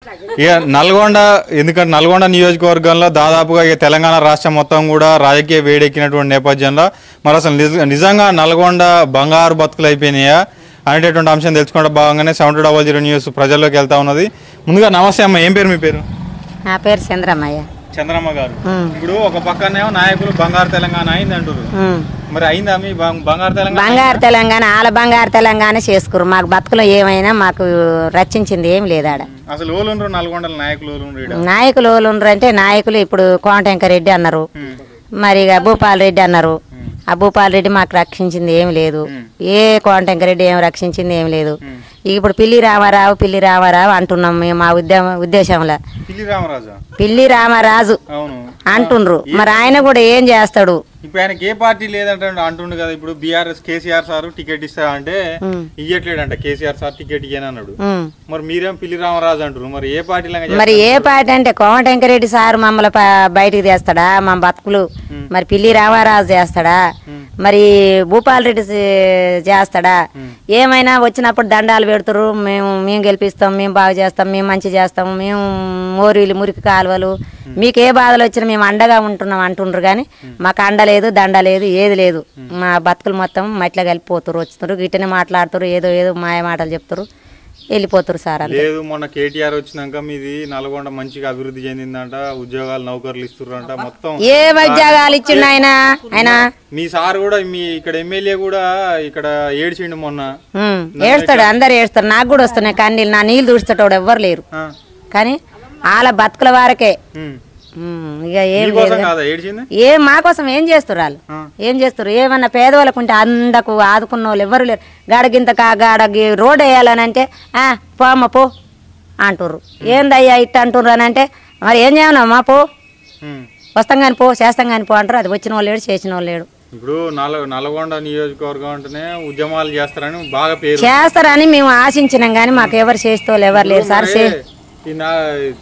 ఇక నల్గొండ ఎందుకంటే నల్గొండ నియోజకవర్గంలో దాదాపుగా ఇక తెలంగాణ రాష్ట్రం మొత్తం కూడా రాజకీయ వేడెక్కినటువంటి నేపథ్యంలో మరి అసలు నిజ- నిజంగా నల్గొండ బంగారు బతుకులు అయిపోయినాయా అనేటటువంటి అంశం తెలుసుకుంటే భాగంగానే seven two double zero news ప్రజల్లోకి వెళ్తా ఉన్నది ముందుగా నమస్తే అమ్మ ఏం పేరు మీ పేరు నా పేరు చంద్రమ్మయ్య చంద్రమ్మ గారు ఉమ్. ఇప్పుడు ఒక పక్కనేమో నాయకులు బంగారు తెలంగాణ అయింది అంటారు ఉమ్. మరి అయిందా మీ బం- బంగారు తెలంగాణ బంగారు తెలంగాణ ఆల బంగారు తెలంగాణ చేసుకురు మాకు బతుకులో ఏమైనా మాకు రచించింది ఏం లేదు ఆడ అసలు ఓలుండ్రు నల్గొండల నాయకులు ఓలుండ్రు ఈడ నాయకులు ఎవరు ఉండరు అంటే నాయకులు ఇప్పుడు కోమటెంకరెడ్డి అన్నారు మరి ఇక భూపాల్ రెడ్డి అన్నారు ఆ భూపాల్ రెడ్డి మాకు రక్షించింది ఏం లేదు ఏ కోమటెంకరెడ్డి ఏం రక్షించింది ఏం లేదు ఇప్పుడు పిల్లి రామారావు పిల్లి రామారావు అంటున్నాం మేము మా ఉద్యమ ఉద్దేశంలో పిల్లి రామరాజా పిల్లి రామరాజు అవును అంటుండ్రు మరి ఆయన కూడా ఏం చేస్తాడు ఇప్పుడు ఆయనకి ఏ పార్టీ లేదంటే అంటుండు కదా ఇప్పుడు బీఆర్ఎస్ కేసీఆర్ సార్ టికెట్ ఇస్తా అంటే ఇయ్యట్లేడంట కేసీఆర్ సార్ టికెట్ ఇయ్యని అన్నాడు ఉమ్. మరి మీరేం పిల్లి రామరాజు అంటారు మరి ఏ పార్టీ లాగా మరి ఏ పార్టీ అంటే కోమటెంకరెడ్డి సార్ మమ్మల్ని ప- బయటికి తీస్తాడా మా బతుకులు మరి పిల్లి రామారాజు చేస్తాడా మరి భూపాల్ రెడ్డి చే- చేస్తాడా ఏమైనా వచ్చినప్పుడు దండాలు పెడతారు మేము మేము గెలిపిస్తాం మేము బాగు చేస్తాం మేము మంచి చేస్తాం మేము మోరీలు మురికి కాలువలు మీకు ఏ బాధలు వచ్చినా మేము అండగా ఉంటున్నాం అంటుండ్రు కానీ మాకు అండ లేదు దండ లేదు ఏది లేదు మా బతుకులు మొత్తం మట్టిలో కలిపిపోతారు వస్తున్నారు గిట్టనే మాట్లాడుతారు ఏదో ఏదో మాయ మాటలు చెప్తారు వెళ్ళిపోతారు సార్ అంతే లేదు మొన్న కేటీఆర్ వచ్చినాక మీది నల్గొండ మంచిగా అభివృద్ధి చెందిందంట ఉద్యోగాలు నౌకర్లు ఇస్తుర్రంట మొత్తం ఏ ఉద్యోగాలు ఇచ్చిండు ఆయన ఆయన మీ సార్ కూడా మీ ఇక్కడ ఎమ్మెల్యే కూడా ఇక్కడ ఏడ్చిండు మొన్న ఉమ్, ఏడుస్తాడు అందరు ఏడుస్తారు నాకు కూడా వస్తున్నాయి కన్నీళ్ళు నా నీళ్ళు దూడుస్తాడు ఎవ్వరు లేరు ఆ, కానీ వాళ్ళ బతుకుల వారకే ఉమ్. ఉమ్, ఇక ఏం లేదు మీకోసం కాదా ఏడ్చింది ఏం మా కోసం ఏం చేస్తారు వాళ్ళు ఏం చేస్తారు ఏమన్నా పేదవాళ్ళకు ఉంటే అందకు ఆదుకున్న వాళ్ళు ఎవ్వరు లేరు గాడగింత కా గాడ గి- రోడ్ వేయాలని అంటే "ఆ, పో అమ్మ పో అంటుర్రు ఏందయ్యా ఇట్ట అంటుర్రు అని అంటే మరి ఏం చేయమమ్మా పో ఉమ్. వస్తాం కానీ పో చేస్తాం కానీ పో అంటారు అది వచ్చిన వాళ్ళు లేడు చేసిన వాళ్ళు లేడు ఇప్పుడు నల్ నల్గొండ నియోజకవర్గం అంటేనే ఉద్యమాలు చేస్తారని బాగా పేరు చేస్తారని మేము ఆశించినాం కానీ మాకు ఎవరు చేస్తే వాళ్ళు ఎవరు లేరు సార్ చే ఈ నా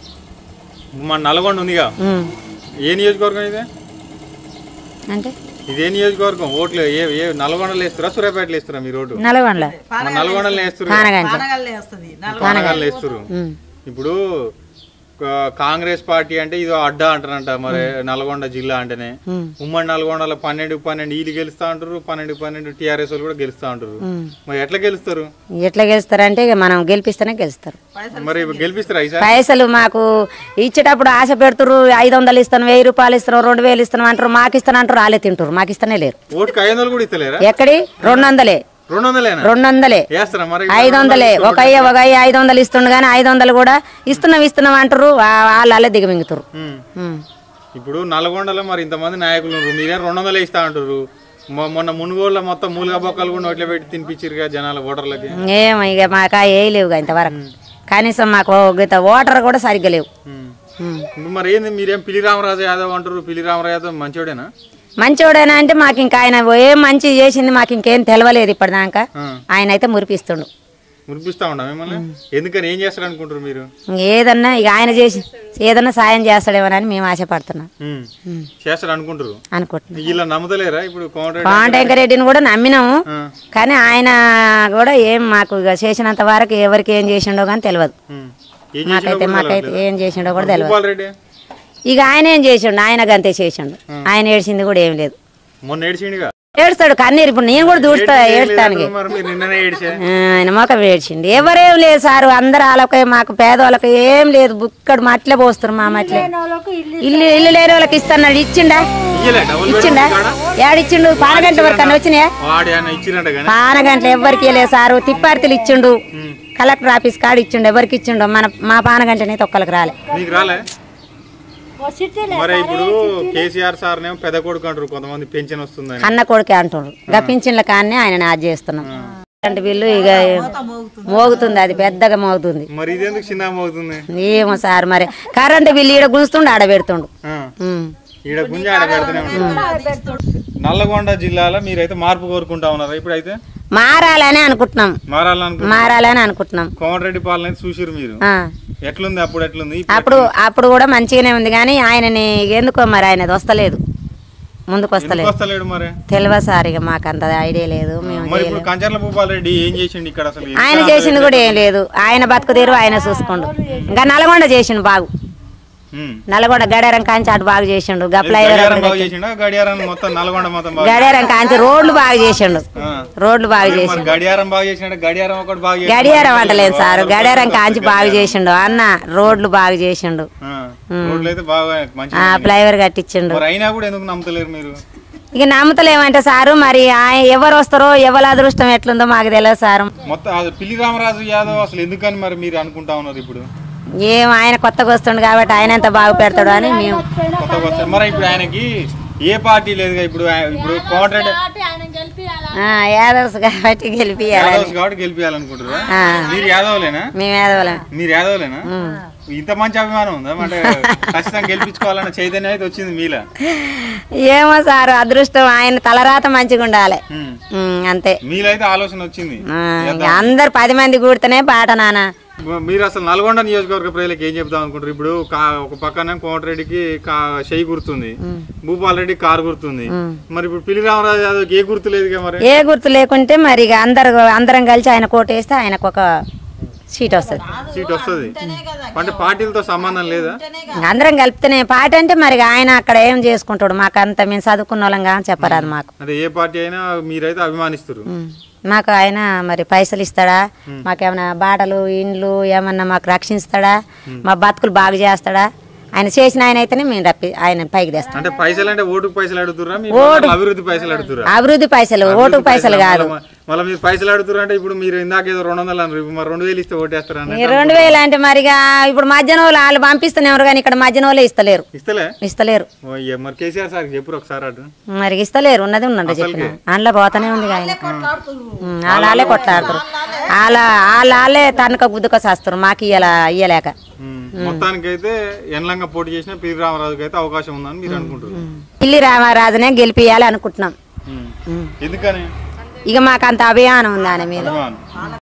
మన నల్గొండ ఉందిగా ఉమ్. ఏ నియోజకవర్గం ఇది అంటే ఇదే నియోజకవర్గం ఓట్లు ఏ ఏ నల్గొండలో వేస్తారా సూర్యాపేటలో వేస్తారా మీరు ఓటు నల్గొండలో మన నల్గొండలో వేస్తారు పానగంజ పానగాళ్ళు వేస్తారు ఉమ్. ఇప్పుడు కా- కాంగ్రెస్ పార్టీ అంటే ఇది అడ్డా అంటారంట మరి నల్గొండ జిల్లా అంటేనే ఉమ్. ఉమ్మడి నల్గొండలో పన్నెండు పన్నెండు వీళ్ళు గెలుస్తా అంటారు పన్నెండు పన్నెండు టీఆర్ఎస్ వాళ్ళు కూడా గెలుస్తా అంటారు ఉమ్. మరి ఎట్లా గెలుస్తారు ఎట్లా గెలుస్తారంటే ఇక మనం గెలిపిస్తేనే గెలుస్తారు మరి గెలిపిస్తారా ఈసారి పైసలు మాకు ఇచ్చేటప్పుడు ఆశ పెడుతురు ఐదు వందలు ఇస్తాను వెయ్యి రూపాయలు ఇస్తాను రెండు వేలు ఇస్తాను అంటారు మాకు ఇస్తాను అంటారు వాళ్ళే తింటారు మాకు ఇస్తనే లేరు ఓటుకి ఐదు వందలు కూడా ఇస్తలేరా ఎక్కడి రెండు వందలే రెండు వందలేనా రెండు వందలే వేస్తారా మరి ఐదు వందలే ఒక అయ్య ఒక అయ్య ఐదు వందలు ఇస్తుండు కానీ ఐదు వందలు కూడా ఇస్తున్నాం ఇస్తున్నాం అంటారు వా- వాళ్ళు అలా దిగమింగుతారు ఉమ్. ఉమ్. ఇప్పుడు నల్గొండలో మరి ఇంతమంది నాయకులు ఉన్నారు మీరేం రెండు వందలు ఇస్తా అంటారు మొ- మొన్న మునుగోళ్ళ మొత్తం మూలుగా బొక్కలు కూడా నోట్లో పెట్టి తినిపించారు జనాల ఓటర్లకి ఏమో ఇక మాకు ఏ లేవు ఇంతవరకు కనీసం మాకు గీత ఓటర్ కూడా సరిగ్గా లేవు ఉమ్. ఉమ్. ఇప్పుడు మరి ఏంది మీరేం పిలి రామరాజు యాదవ్ అంటారు పిలి రామరాజు యాదవ్ మంచోడేనా మంచోడేనా అంటే మాకు ఇంకా ఆయన ఏం మంచి చేసింది మాకు ఇంకేం తెలవలేదు ఇప్పటిదాకా ఆ. ఆయన అయితే మురిపిస్తుండు మురిపిస్తా ఉండ మిమ్మల్ని ఎందుకని ఏం చేస్తారు అనుకుంటారు మీరు ఏదన్నా ఇక ఆయన చేసి ఏదన్నా సాయం చేస్తాడేమోనని మేము ఆశపడుతున్నాం ఉమ్. చేస్తారు అనుకుంటారు అనుకుంటున్నాం వీళ్ళ నమ్ముతలేరా ఇప్పుడు కోమటిరెడ్డి కోమటెంకరెడ్డిని కూడా నమ్మినాము ఆ. కానీ ఆయన కూడా ఏం మాకు ఇక చేసినంత వరకు ఎవరికి ఏం చేసిండో కానీ తెలియదు ఉమ్. ఏం చేసినా మాకైతే కూడా మాకైతే ఏం చేసిండో కూడా తెలియదు భూపాల్ రెడ్డి ఇక ఆయన ఏం చేసిండు ఆయన గంతే చేసిండు ఆయన ఏడ్చింది కూడా ఏం లేదు మొన్న ఏడిచిండుగా ఏడుస్తాడు కన్నీరు ఇప్పుడు నేను కూడా దూస్తా ఏడుస్తానికి మరి మీరు నిన్ననే ఏడిచే ఆ, ఆయన మొక్క వేడ్చిండు ఎవరేం లేదు సారు అందరు వాళ్ళకి మాకు పేదవాళ్ళకి ఏం లేదు బుక్కడు మట్లే పోస్తారు మా మట్లే ఇల్లు ఇల్లు లేని వాళ్ళకి ఇస్తున్నాడు ఇచ్చిండా ఇయ్యలే డబుల్ ఇచ్చిండా ఏడిచ్చిండు పానగంట వరకు అన్న వచ్చినాయా వాడు ఆయన ఇచ్చినట్ట కానీ పానగంటలు ఎవరికి లేదు సారు తిప్పార్తీలు ఇచ్చిండు కలెక్టర్ ఆఫీస్ కాడ ఇచ్చిండు ఎవరికి ఇచ్చిండు మన మా పానగంటనే తొక్కలకు రాలే మీకు రాలే మరి ఇప్పుడు కేసీఆర్ సార్ నేమో పెద్ద కొడుకు అంటారు కొంతమంది పెన్షన్ వస్తుందని అన్న కొడుకే అంటుండ్రు గప్పించిన కాన్నే ఆయన ఆజ్ చేస్తున్నాం కరెంటు బిల్లు ఇక మోగుతుంది అది పెద్దగా మోగుతుంది మరి ఇదెందుకు చిన్న అవుతుంది ఏమో సార్ మరి కరెంటు బిల్లు ఈడ గుంజుతుండు ఆడ పెడుతుండు ఉమ్. ఈడ గుంజ ఆడ పెడుతూనే ఉంటారు నల్లగొండ జిల్లాలో మీరైతే మార్పు కోరుకుంటా ఉన్నారా ఇప్పుడైతే మారాలని అనుకుంటున్నాం మారాలనుకుంటున్నారు మారాలని అనుకుంటున్నాం కోమటిరెడ్డి పాలన అయితే చూసిరు మీరు ఆ. ఎట్లుంది అప్పుడు ఎట్లుంది ఇప్పుడు అప్పుడు అప్పుడు కూడా మంచిగానే ఉంది కానీ ఆయనని ఎందుకో మరి ఆయనది వస్తలేదు ముందుకు ఎందుకు వస్తలేదు వస్తలేడు మరి తెలియదు సార్ ఇక మాకు అంత ఐడియా లేదు మేము మరి ఇప్పుడు కంచర్ల భూపాల్ రెడ్డి ఏం చేసిండు ఇక్కడ అసలు ఎందుకు ఆయన చేసింది కూడా ఏం లేదు ఆయన బతుకు తీరు ఆయన చూసుకోండు ఇంకా నల్గొండ చేసిండు బాగు ఉమ్. నల్గొండ గడియారం కాంచి అటు బాగా చేసిండు గప్ల గడియారం బాగా చేసిండా గడియారం మొత్తం నల్గొండ మొత్తం బాగా గడియారం కాంచి రోడ్లు బాగా చేసిండు ఆ. రోడ్లు బాగా మరి చేసిండు గడియారం బాగా చేసినట్టు గడియారం ఒకటి బాగా చేసిండు. గడియారం అంటలేదు సార్ గడియారం కాంచి బాగా చేసిండు అన్న రోడ్లు బాగా చేసిండు ఆ. రోడ్లు అయితే బాగా మంచి ఆ ఫ్లైఓవర్ కట్టించిండు మరి అయినా కూడా ఎందుకు నమ్ముతలేరు మీరు ఇక నమ్ముతలేమంటే సారు మరి ఆయన ఎవరు వస్తారో ఎవరి అదృష్టం ఎట్లుందో మాకు తెలియదు సార్ మొత్తం అది పిల్లి రామరాజు యాదవ్ అసలు ఎందుకని మరి మీరు అనుకుంటా ఉన్నారు ఇప్పుడు ఏం ఆయన కొత్తగా వస్తుండు కాబట్టి ఆయన ఎంత బాగా పెడతాడు అని మేము కొత్తగా వచ్చారు. మరి ఇప్పుడు ఆయనకి ఏ పార్టీ లేదుగా ఇప్పుడు ఆయన- ఇప్పుడు కోమటిరెడ్డి ఆ, యాదవ్స్ కాబట్టి గెలిపియాలి యాదవ్స్ కాబట్టి గెలిపించాలనుకుంటారా ఆ. మీరు యాదవ్లేనా మేము యాదవులం మీరు యాదవ్లేనా ఇంత మంచి అభిమానం ఉందా అంటే ఖచ్చితంగా గెలిపించుకోవాలన్న చైతన్యం అయితే వచ్చింది మీలా ఏమో సార్ అదృష్టం ఆయన తలరాత మంచిగా ఉండాలి ఉమ్. ఉమ్, అంతే మీలో అయితే ఆలోచన వచ్చింది ఆ, ఇక అందరు పది మంది కూడితేనే బాట నాన్న మీరు అసలు నల్గొండ నియోజకవర్గ ప్రజలకు ఏం చెప్దాం అనుకుంటారు ఇప్పుడు కా- ఒక పక్కన కోమటిరెడ్డికి కా- షెయి గుర్తుంది భూపాల్ రెడ్డి కారు గుర్తుంది మరి ఇప్పుడు పిల్లి రామరాజు యాదవ్కి ఏ గుర్తు లేదుగా మరి ఏ గుర్తు లేకుంటే మరి ఇక అందరు అందరం కలిసి ఆయన కోటేస్తే ఆయనకు ఒక సీట్ వస్తుంది సీట్ వస్తుంది అంటే పార్టీలతో సంబంధం లేదా అందరం కలిపితేనే పాట అంటే మరి ఇక ఆయన అక్కడ ఏం చేసుకుంటాడు మాకు అంత మేము చదువుకున్న వాళ్ళంగా చెప్పరాదు మాకు అంటే ఏ పార్టీ అయినా మీరైతే అభిమానిస్తారు ఉమ్. మాకు ఆయన మరి పైసలు ఇస్తాడా మాకేమైనా బాటలు ఇండ్లు ఏమన్నా మాకు రక్షిస్తాడా మా బతుకులు బాగు చేస్తాడా ఆయన చేసిన ఆయన అయితేనే మేము రప్పి ఆయన పైకి తెస్తాం అంటే పైసలు అంటే ఓటుకు పైసలు అడుగుతురా మీ అభివృద్ధి పైసలు అడుగుతురా అభివృద్ధి పైసలు ఓటు పైసలు కాదు మళ్ళీ మీరు పైసలు అడుగుతారు అంటే ఇప్పుడు మీరు ఇందాక ఏదో రెండు వందలు అన్నారు ఇప్పుడు మరి రెండు వేలు ఇస్తే ఓటేస్తారా ఈ రెండు వేలు అంటే మరిగా ఇప్పుడు మధ్యాహ్నం వాళ్ళు వాళ్ళు పంపిస్తున్నారు కానీ ఇక్కడ మధ్యాహ్నం వాళ్ళే ఇస్తలేరు ఇస్తలే ఇస్తలేరు ఓ, ఏ మరి కేసీఆర్ సార్ చెప్పురు ఒకసారి అటు మరి ఇస్తలేరు ఉన్నది ఉన్నది చెప్పిన అందులో పోతానే ఉంది ఆయన ఉమ్, వాళ్ళ వాళ్ళే కొట్లాడుతారు వాళ్ళ వాళ్ళ వాళ్ళే తనక గుద్దుక చేస్తారు మాకు ఇయ్యాల ఇయ్యలేక ఉమ్. మొత్తానికైతే ఎన్లంగా పోటీ చేసిన పిరి రామరాజుకి అయితే అవకాశం ఉందని మీరు అనుకుంటారు పిల్లి రామరాజునే గెలిపియాలి అనుకుంటున్నాం ఉమ్. ఎందుకని ఇక మాకు అంత అభిమానం ఉంది ఆయన మీద అభిమానం